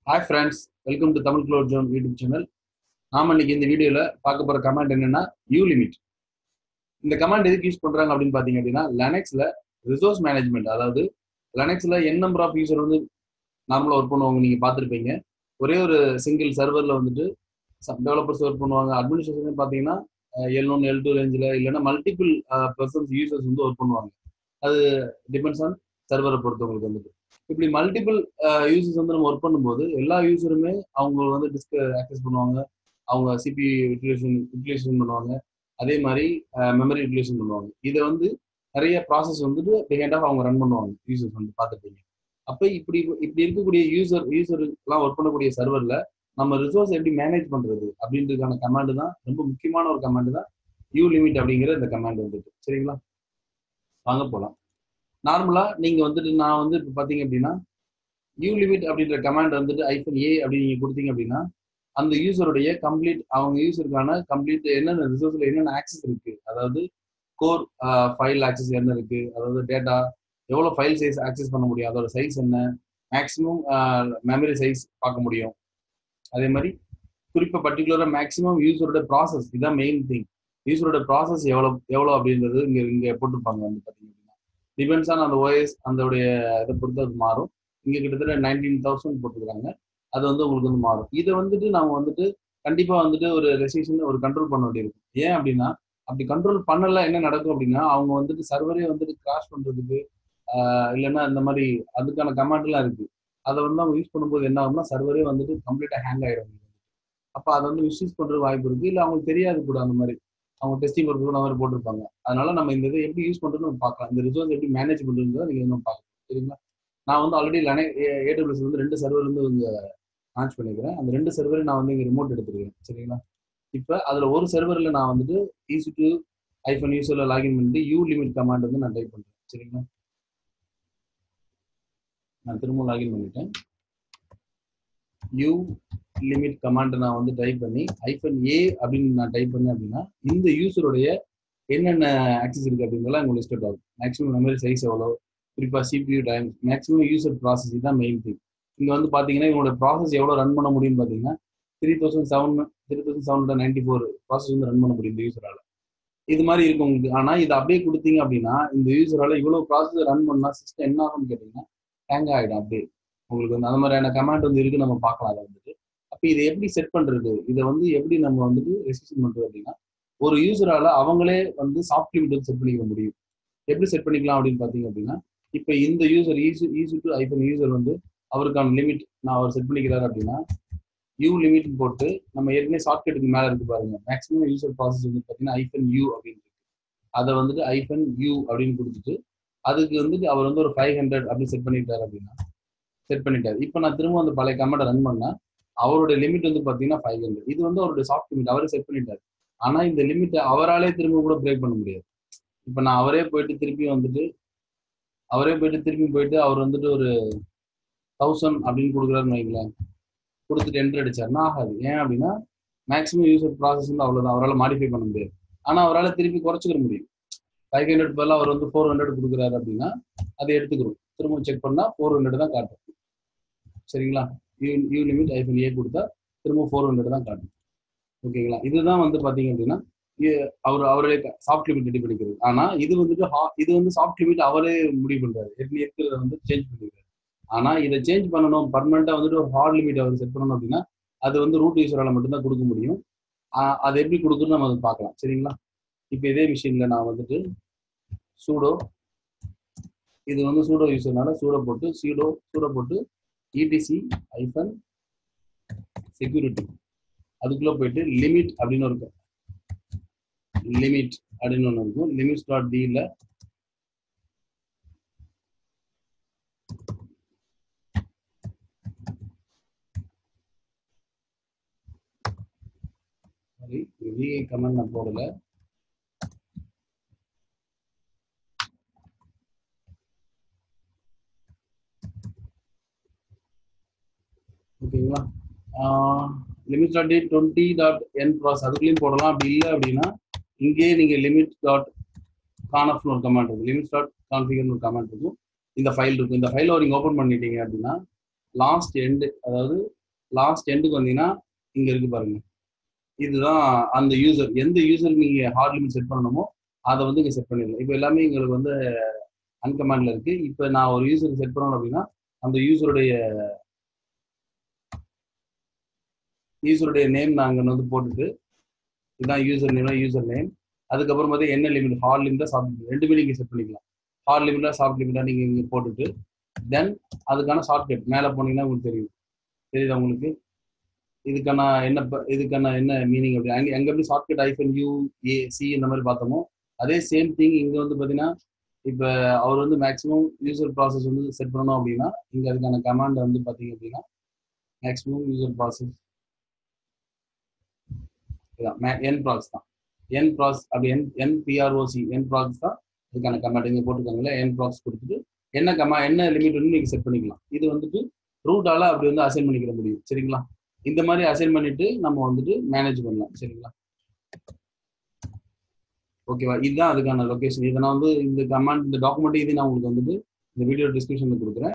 hi friends welcome to Tamil cloud zone YouTube channel நாம இன்னைக்கு இந்த வீடியோல பார்க்க போற கமாண்ட் என்னன்னா யூ லிமிட் இந்த கமாண்ட் எதுக்கு யூஸ் பண்றாங்க அப்படின்னு பாத்தீங்க அப்படின்னா லெனக்ஸ்ல ரிசோர்ஸ் மேனேஜ்மெண்ட் அதாவது லெனக்ஸ்ல என் நம்பர் ஆஃப் யூசர் வந்து நார்மலா ஒர்க் பண்ணுவாங்க நீங்க பார்த்துருப்பீங்க ஒரே ஒரு சிங்கிள் சர்வர்ல வந்துட்டு டெவலப்பர்ஸ் ஒர்க் பண்ணுவாங்க அட்மினிஸ்ட்ரேஷன் பாத்தீங்கன்னா எல் ஒன் எல் டூ ரேஞ்சில் இல்லைன்னா மல்டிபிள் பர்சன்ஸ் யூசர்ஸ் வந்து ஒர்க் பண்ணுவாங்க அது டிபெண்ட்ஸ் ஆன் சர்வரை பொறுத்தவங்களுக்கு வந்துட்டு இப்படி மல்டிபிள் யூசர்ஸ் வந்து நம்ம ஒர்க் பண்ணும்போது எல்லா யூசருமே அவங்க வந்து டிஸ்க் ஆக்சஸ் பண்ணுவாங்க அவங்க சிபி யூட்டிலேஷன் யூட்டிலேஷன் பண்ணுவாங்க அதே மாதிரி மெமரி யூட்டிலேஷன் பண்ணுவாங்க இதை வந்து நிறைய ப்ராசஸ் வந்துட்டு பிஹைண்ட் ஆஃப் அவங்க ரன் பண்ணுவாங்க யூசர்ஸ் வந்து பார்த்துருப்பீங்க அப்போ இப்படி இப்படி இருக்கக்கூடிய யூசர் யூசருக்குலாம் ஒர்க் பண்ணக்கூடிய சர்வரில் நம்ம ரிசோர்ஸ் எப்படி மேனேஜ் பண்ணுறது அப்படின்றதுக்கான கமாண்டு தான் ரொம்ப முக்கியமான ஒரு கமாண்டு தான் யூ லிமிட் அப்படிங்கிற இந்த கமாண்ட் வந்துட்டு சரிங்களா வாங்க போகலாம் நார்மலாக நீங்கள் வந்துட்டு நான் வந்து இப்போ பார்த்தீங்க அப்படின்னா யூ லிமிட் அப்படின்ற கமாண்ட் வந்துட்டு ஐஃபன் ஏ அப்படின்னு நீங்கள் கொடுத்தீங்க அப்படின்னா அந்த யூசருடைய கம்ப்ளீட் அவங்க யூசருக்கான கம்ப்ளீட் என்னென்ன ரிசோர்ஸில் என்னென்ன ஆக்சஸ் இருக்கு அதாவது கோர் ஃபைல் ஆக்சஸ் என்ன இருக்கு அதாவது டேட்டா எவ்வளோ ஃபைல் சைஸ் ஆக்சஸ் பண்ண முடியும் அதோட சைஸ் என்ன மேக்ஸிமம் மெமரி சைஸ் பார்க்க முடியும் அதே மாதிரி குறிப்பாக பர்டிகுலராக மேக்ஸிமம் யூசரோட ப்ராசஸ் இதுதான் மெயின் திங் யூசரோட ப்ராசஸ் எவ்வளோ எவ்வளோ அப்படின்றது இங்கே இங்கே போட்டிருப்பாங்க வந்து பார்த்தீங்க அப்படின்னா டிபெண்ட்ஸ் ஆன் அந்த ஓஎஸ் அதோடைய இதை பொறுத்து அது மாறும் இங்கே கிட்டத்தட்ட நைன்டீன் தௌசண்ட் போட்டுருக்காங்க அது வந்து உங்களுக்கு வந்து மாறும் இதை வந்துட்டு நம்ம வந்துட்டு கண்டிப்பாக வந்துட்டு ஒரு ரெசிஷன் ஒரு கண்ட்ரோல் பண்ண வேண்டியிருக்கும் ஏன் அப்படின்னா அப்படி கண்ட்ரோல் பண்ணல என்ன நடக்கும் அப்படின்னா அவங்க வந்துட்டு சர்வரே வந்துட்டு கிராஷ் பண்ணுறதுக்கு இல்லைன்னா இந்த மாதிரி அதுக்கான கமாண்ட்லாம் இருக்கு அதை வந்து அவங்க யூஸ் பண்ணும்போது என்ன ஆகும்னா சர்வரே வந்துட்டு கம்ப்ளீட்டாக ஹேங் ஆகிடும் அப்போ அதை வந்து மிஸ்யூஸ் பண்ணுறது வாய்ப்பு இருக்கு இல்லை அவங்களுக்கு தெரியாது கூட அந்த மாதிரி அவங்க டெஸ்டிங் ஒர்க் அந்த மாதிரி போட்டிருப்பாங்க அதனால நம்ம இந்த இதை எப்படி யூஸ் பண்ணுறது நம்ம பார்க்கலாம் இந்த ரிசோர்ஸ் எப்படி மேனேஜ் பண்ணுறதுன்றதை நீங்கள் நம்ம பார்க்கலாம் சரிங்களா நான் வந்து ஆல்ரெடி லெனே ஏடபிள்யூஸ் வந்து ரெண்டு சர்வர் வந்து இங்கே லான்ச் பண்ணிக்கிறேன் அந்த ரெண்டு சர்வரை நான் வந்து இங்கே ரிமோட் எடுத்துருக்கேன் சரிங்களா இப்போ அதில் ஒரு சர்வரில் நான் வந்துட்டு ஈஸி டு ஐஃபோன் யூஸரில் லாகின் பண்ணிட்டு யூ லிமிட் கமாண்ட் வந்து நான் டைப் பண்ணுறேன் சரிங்களா நான் திரும்ப லாகின் பண்ணிட்டேன் யூ லிமிட் கமாண்ட் நான் வந்து டைப் பண்ணி ஐஃபன் ஏ அப்படின்னு நான் டைப் பண்ணேன் அப்படின்னா இந்த யூசருடைய என்னென்ன ஆக்சஸ் இருக்கு அப்படின்றலாம் உங்களுக்கு லிஸ்ட் ஆகும் மேக்ஸிமம் மெமரி சைஸ் எவ்வளோ குறிப்பாக CPU time maximum user process தான் மெயின் திங் இங்கே வந்து பார்த்தீங்கன்னா இவங்களோட ப்ராசஸ் எவ்வளோ ரன் பண்ண முடியும்னு பார்த்தீங்கன்னா three thousand seven three thousand seven hundred ninety four process வந்து ரன் பண்ண முடியும் இந்த யூசரால் இது மாதிரி இருக்கும் உங்களுக்கு ஆனால் இது அப்படியே கொடுத்தீங்க அப்படின்னா இந்த யூசரால் இவ்வளோ ப்ராசஸ் ரன் பண்ணால் சிஸ்டம் என்ன ஆகும்னு கேட்டிங்கன்னா ஹேங் ஆகிடும் அப்படியே உங்களுக்கு வந்து அந்த மாதிரியான கமாண்ட் வந்து இருக்கு நம்ம பார்க்கலாம் அதை வந்துட்டு அப்போ இதை எப்படி செட் பண்றது இதை வந்து எப்படி நம்ம வந்துட்டு ரெசிஸ்டன் பண்றது அப்படின்னா ஒரு யூசரால அவங்களே வந்து சாஃப்ட் லிமிட் வந்து செட் பண்ணிக்க முடியும் எப்படி செட் பண்ணிக்கலாம் அப்படின்னு பார்த்தீங்க அப்படின்னா இப்போ இந்த user E C E C two hyphen user வந்து அவருக்கான லிமிட் நான் அவர் செட் பண்ணிக்கிறாரு அப்படின்னா யூ லிமிட் போட்டு நம்ம ஏற்கனவே ஷார்ட்கட்டுக்கு மேலே இருக்கு பாருங்க மேக்ஸிமம் யூசர் ப்ராசஸ் வந்து பார்த்தீங்கன்னா ஐஃபன் யூ அப்படின்னு இருக்கு அதை வந்துட்டு ஐஃபன் யூ அப்படின்னு கொடுத்துட்டு அதுக்கு வந்துட்டு அவர் வந்து ஒரு ஃபைவ் ஹண்ட்ரட் அப்படி செட் பண்ணிட்டாரு அப்படின்னா செட் பண்ணிட்டாரு இப்போ நான் திரும்ப அந்த பழைய கமெண்ட்டை ரன் பண்ணா அவருடைய லிமிட் வந்து பார்த்தீங்கன்னா ஃபைவ் ஹண்ட்ரட் இது வந்து அவருடைய சாஃப்ட் லிமிட் அவரே செட் பண்ணிட்டாரு ஆனால் இந்த லிமிட்டை அவராலே திரும்ப கூட பிரேக் பண்ண முடியாது இப்போ நான் அவரே போயிட்டு திருப்பி வந்துட்டு அவரே போயிட்டு திருப்பி போயிட்டு அவர் வந்துட்டு ஒரு தௌசண்ட் அப்படின்னு கொடுக்குறாருன்னு வைங்களேன் கொடுத்துட்டு என்ட்ரு அடிச்சாருன்னா ஆகாது ஏன் அப்படின்னா மேக்ஸிமம் யூசர் ப்ராசஸ் வந்து அவ்வளோதான் அவரால் மாடிஃபை பண்ண முடியாது ஆனால் அவரால் திருப்பி குறைச்சிக்கிற முடியும் ஃபைவ் ஹண்ட்ரட் பதிலாக அவர் வந்து ஃபோர் ஹண்ட்ரட் கொடுக்குறாரு அப்படின்னா அதை எடுத்துக்கிறோம் திரும்ப செக் பண்ணால் ஃபோர் ஹண்ட்ரட் தான் காட்டும் சரிங்களா u ulimit hyphen a கொடுத்தா திரும்ப ஃபோர் ஹண்ட்ரட் தான் காட்டும் ஓகேங்களா இதுதான் வந்து பார்த்தீங்க அப்படின்னா அவர் அவரே சாஃப்ட் லிமிட் ரெடி பண்ணிக்கிறது ஆனால் இது வந்துட்டு இது வந்து சாஃப்ட் லிமிட் அவரே முடிவு பண்ணுறாரு ஏற்கனவே இருக்கிறத வந்து சேஞ்ச் பண்ணிக்கிறாரு ஆனால் இதை சேஞ்ச் பண்ணணும் பர்மனெண்ட்டாக வந்துட்டு ஒரு ஹார்ட் லிமிட் அவர் செட் பண்ணணும் அப்படின்னா அது வந்து ரூட் யூஸரால் மட்டும்தான் கொடுக்க முடியும் அது எப்படி கொடுக்குன்னு நம்ம அதை பார்க்கலாம் சரிங்களா இப்போ இதே மிஷினில் நான் வந்துட்டு சூடோ இது வந்து சூடோ யூஸர்னால சூடோ போட்டு சீடோ சூடோ போட்டு இடிசி ஐஃபன் செக்யூரிட்டி அதுக்குள்ள போயிட்டு லிமிட் அப்படின்னு இருக்கும் லிமிட் அப்படின்னு ஒன்று இருக்கும் லிமிட் டாட் டியில் சாரி விஐ கமெண்ட் நான் போடல ஓகேங்களா limit dot twenty dot n proc அதுக்குள்ளேயும் போடலாம் அப்படி இல்லை அப்படின்னா இங்கேயே நீங்கள் லிமிட் டாட் கானஃப்னு ஒரு கமெண்ட் இருக்கும் லிமிட் டாட் கான்ஃபிகர்னு ஒரு கமெண்ட் இருக்கும் இந்த ஃபைல் இருக்கும் இந்த ஃபைலை நீங்கள் ஓப்பன் பண்ணிட்டீங்க அப்படின்னா லாஸ்ட் எண்டு அதாவது லாஸ்ட் எண்டுக்கு வந்தீங்கன்னா இங்க இருக்கு பாருங்க இதுதான் அந்த யூசர் எந்த யூசருக்கு நீங்க ஹார்ட் லிமிட் செட் பண்ணணுமோ அதை வந்து இங்க செட் பண்ணிடலாம் இப்போ எல்லாமே எங்களுக்கு வந்து அன்கமாண்ட்ல இருக்கு இப்போ நான் ஒரு யூசருக்கு செட் பண்ணணும் அப்படின்னா அந்த யூசருடைய யூசருடைய நேம் நாங்கள் வந்து போட்டுட்டு இதுதான் யூசர் நேம் யூசர் நேம் அதுக்கப்புறம் பார்த்தா என்ன லிமிட் ஹார்ட் லிமிட்டா சாஃப்ட் லிமிட் ரெண்டுமே நீங்க செட் பண்ணிக்கலாம் ஹார்ட் லிமிட்டா சாஃப்ட் லிமிட்டா நீங்க இங்க போட்டுட்டு தென் அதுக்கான ஷார்ட்கட் மேலே போனீங்கன்னா உங்களுக்கு தெரியும் தெரியுதா உங்களுக்கு இதுக்கான என்ன ப- இதுக்கான என்ன மீனிங் அப்படி அங்க எங்க எப்படி ஷார்ட்கட் ஐஃபன் யூ ஏ சி இந்த மாதிரி பார்த்தோமோ அதே சேம் திங் இங்க வந்து பாத்தீங்கன்னா இப்ப அவர் வந்து மேக்ஸிமம் யூசர் ப்ராசஸ் வந்து செட் பண்ணணும் அப்படின்னா இங்க அதுக்கான கமாண்ட் வந்து பாத்தீங்க அப்படின்னா மேக்ஸிமம் யூசர் ப்ராசஸ் இதான் என் ப்ராசஸ் தான் என் ப்ராசஸ் அப்படி என் என் பிஆர்ஓசி என் ப்ராசஸ் தான் இதுக்கான கமாண்ட் இங்க போட்டுருக்காங்கல்ல என் ப்ராசஸ் கொடுத்துட்டு என்ன கமா என்ன லிமிட் வந்து நீங்க செட் பண்ணிக்கலாம் இது வந்துட்டு ரூட்டால அப்படி வந்து அசைன் பண்ணிக்கிற முடியும் சரிங்களா இந்த மாதிரி அசைன் பண்ணிட்டு நம்ம வந்துட்டு மேனேஜ் பண்ணலாம் சரிங்களா ஓகேவா இதுதான் அதுக்கான லொகேஷன் இதை நான் வந்து இந்த கமாண்ட் இந்த டாக்குமெண்ட் இது நான் உங்களுக்கு வந்துட்டு இந்த வீடியோ டிஸ்கிரிப்ஷன்ல கொடுக்குறேன்